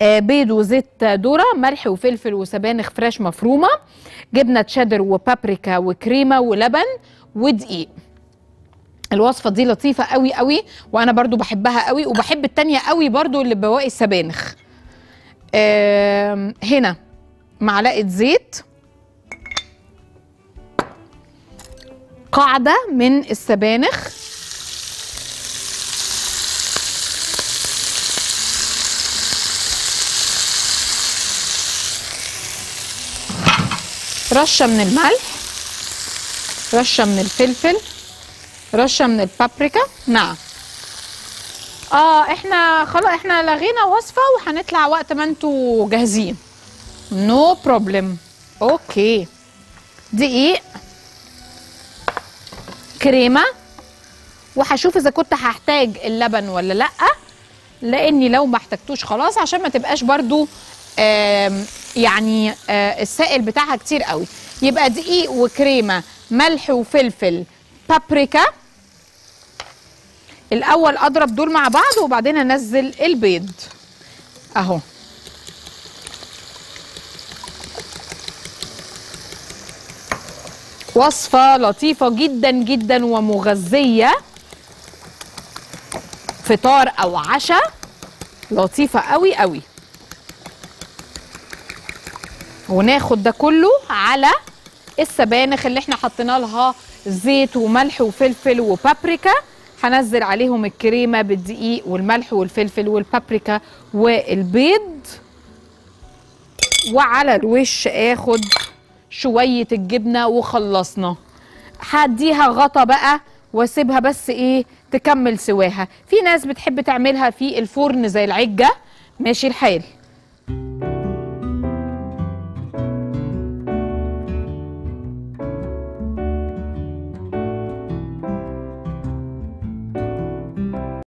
آه بيض وزيت ذره ملح وفلفل وسبانخ فريش مفرومه جبنه تشيدر وبابريكا وكريمه ولبن ودقيق الوصفه دي لطيفه قوي قوي وانا برضو بحبها قوي وبحب التانية قوي برضو اللي بواقي السبانخ آم، هنا معلقه زيت قاعده من السبانخ رشه من الملح رشه من الفلفل رشه من البابريكا نعم اه احنا خلاص احنا لغينا وصفه وهنطلع وقت ما انتوا جاهزين نو no بروبلم اوكي دقيق كريمه وهشوف اذا كنت هحتاج اللبن ولا لا لاني لو ما احتجتوش خلاص عشان ما تبقاش برضو آم، يعني آه، السائل بتاعها كتير قوي يبقى دقيق وكريمه ملح وفلفل بابريكا الاول اضرب دول مع بعض وبعدين انزل البيض اهو وصفه لطيفه جدا جدا ومغذيه فطار او عشاء لطيفه قوي قوي وناخد ده كله على السبانخ اللي احنا حطينا لها زيت وملح وفلفل وبابريكا هنزل عليهم الكريمه بالدقيق والملح والفلفل والبابريكا والبيض وعلى الوش اخد شويه الجبنه وخلصنا هديها غطا بقى واسيبها بس ايه تكمل سواها في ناس بتحب تعملها في الفرن زي العجه ماشي الحال